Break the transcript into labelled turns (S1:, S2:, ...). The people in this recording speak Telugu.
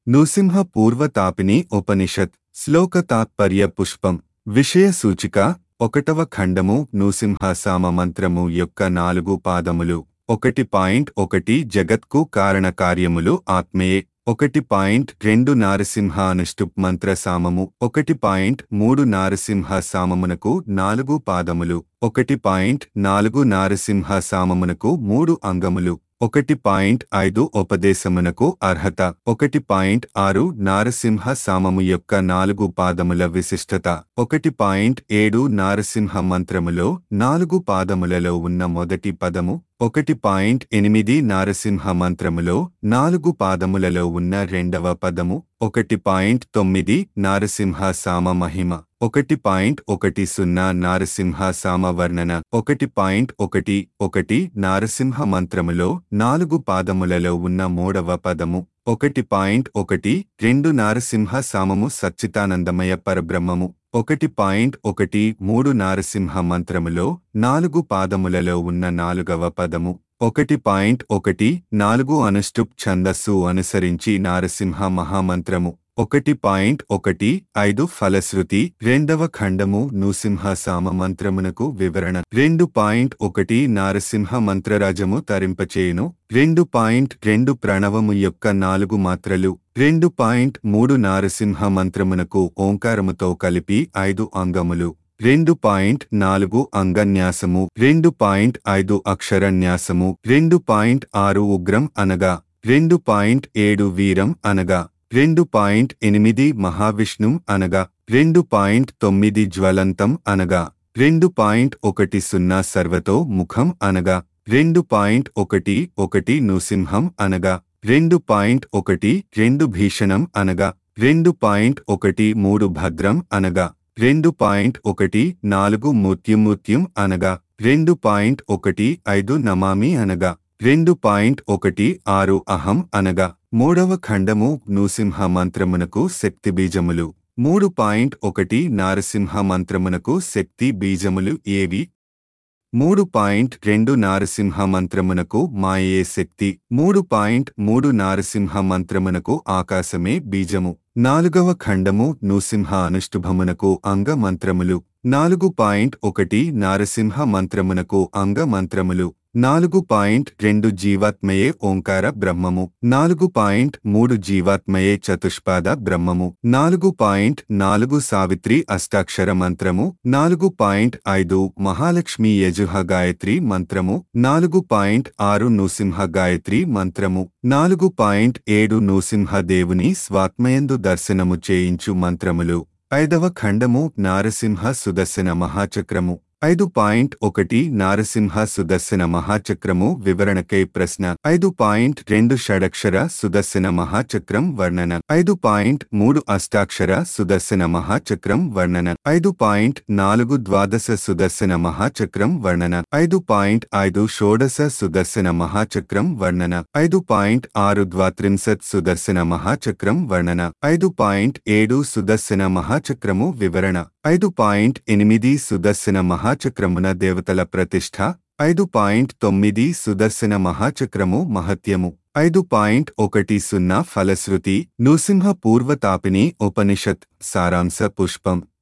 S1: నృసింహ పూర్వతాపిని ఉపనిషత్ శ్లోక తాత్పర్య పుష్పం విషయ సూచిక ఒకటవ ఖండము నృసింహ సామ మంత్రము యొక్క నాలుగు పాదములు ఒకటి పాయింట్ ఒకటి జగత్కు కారణ కార్యములు ఆత్మయే ఒకటి పాయింట్ రెండు నారసింహ అనుష్టుప్ మంత్ర సామము ఒకటి పాయింట్ మూడు నారసింహ సామమునకు నాలుగు పాదములు ఒకటి పాయింట్ నాలుగు నారసింహ సామమునకు మూడు అంగములు ఒకటి పాయింట్ ఐదు ఉపదేశమునకు అర్హత ఒకటి పాయింట్ ఆరు నారసింహ సామము యొక్క నాలుగు పాదముల విశిష్టత ఒకటి పాయింట్ ఏడు నారసింహ మంత్రములో నాలుగు పాదములలో ఉన్న మొదటి పదము ఒకటి పాయింట్ ఎనిమిది నారసింహ మంత్రములో నాలుగు పాదములలో ఉన్న రెండవ పదము ఒకటి పాయింట్ తొమ్మిది నారసింహ సామ మహిమ ఒకటి పాయింట్ ఒకటి సున్నా నారసింహ సామ వర్ణన ఒకటి పాయింట్ ఒకటి ఒకటి నారసింహ మంత్రములో నాలుగు పాదములలో ఉన్న మూడవ పదము ఒకటి పాయింట్ ఒకటి రెండు నారసింహ సామము సచ్చితానందమయ పరబ్రహ్మము ఒకటి పాయింట్ ఒకటి మూడు నారసింహ మంత్రములో నాలుగు పాదములలో ఉన్న నాలుగవ పదము ఒకటి పాయింట్ ఒకటి నాలుగు అనుష్టుప్ ఛందస్సు అనుసరించి నారసింహ మహామంత్రము ఒకటి పాయింట్ ఒకటి ఐదు ఫలశ్రుతి రెండవ ఖండము నృసింహ సామ మంత్రమునకు వివరణ రెండు పాయింట్ ఒకటి నారసింహ మంత్రరాజము తరింపచేయును రెండు పాయింట్ రెండు ప్రణవము యొక్క నాలుగు మాత్రలు రెండు పాయింట్ మూడు నారసింహ మంత్రమునకు ఓంకారముతో కలిపి ఐదు అంగములు రెండు పాయింట్ నాలుగు అంగన్యాసము రెండు పాయింట్ ఐదు అక్షరన్యాసము రెండు పాయింట్ ఆరు ఉగ్రం అనగా రెండు పాయింట్ ఏడు వీరం అనగా రెండు పాయింట్ ఎనిమిది మహావిష్ణుం అనగా రెండు పాయింట్ తొమ్మిది జ్వలంతం అనగా రెండు పాయింట్ ఒకటి సున్నా సర్వతో ముఖం అనగా రెండు పాయింట్ ఒకటి ఒకటి నృసింహం అనగా రెండు పాయింట్ ఒకటి రెండు భీషణం అనగా రెండు పాయింట్ ఒకటి మూడు భద్రం అనగా రెండు పాయింట్ ఒకటి నాలుగు మృత్యుమృత్యుం అనగా రెండు పాయింట్ ఒకటి ఐదు నమామి అనగా రెండు పాయింట్ ఒకటి ఆరు అహం అనగా మూడవ ఖండము నృసింహ మంత్రమునకు శక్తి బీజములు మూడు పాయింట్ ఒకటి నారసింహ మంత్రమునకు శక్తి బీజములు ఏవి మూడు పాయింట్ రెండు నారసింహ మంత్రమునకు మాయే శక్తి మూడు పాయింట్ మూడు నారసింహ మంత్రమునకు ఆకాశమే బీజము నాలుగవ ఖండము నృసింహ అనుష్ఠుభమునకు అంగ మంత్రములు నాలుగు పాయింట్ ఒకటి నారసింహ మంత్రమునకు అంగ మంత్రములు నాలుగు పాయింట్ రెండు జీవాత్మయే ఓంకార బ్రహ్మము నాలుగు పాయింట్ మూడు జీవాత్మయే చతుష్పాద బ్రహ్మము నాలుగు పాయింట్ నాలుగు సావిత్రి అష్టాక్షర మంత్రము నాలుగు పాయింట్ ఐదు మహాలక్ష్మి యజుహ గాయత్రి మంత్రము నాలుగు పాయింట్ ఆరు నృసింహ గాయత్రి మంత్రము నాలుగు పాయింట్ ఏడు నృసింహ దేవుని స్వాత్మయందు దర్శనము చేయించు మంత్రములు ఐదవ ఖండము నారసింహ సుదర్శన మహాచక్రము ఐదు పాయింట్ ఒకటి నారసింహ సుదర్శన మహాచక్రము వివరణకై ప్రశ్న ఐదు పాయింట్ రెండు షడక్షర సుదర్శన మహాచక్రం వర్ణన ఐదు పాయింట్ మూడు అష్టాక్షర సుదర్శన మహాచక్రం వర్ణన ఐదు పాయింట్ నాలుగు ద్వాదశ సుదర్శన మహాచక్రం వర్ణన ఐదు పాయింట్ ఐదు షోడశ సుదర్శన మహాచక్రం వర్ణన ఐదు పాయింట్ ఆరు ద్వాత్రింశత్ సుదర్శన మహాచక్రం వర్ణన ఐదు పాయింట్ ఏడు సుదర్శన మహాచక్రము వివరణ ఐదు పాయింట్ ఎనిమిది సుదర్శన మహాచక్రమున దేవతల ప్రతిష్ఠ ఐదు పాయింట్ తొమ్మిది సుదర్శన మహాచక్రము మహత్యము ఐదు పాయింట్ ఒకటి సున్నా ఫలశ్రుతి నృసింహ పూర్వతాపిని ఉపనిషత్ సారాంశ పుష్పం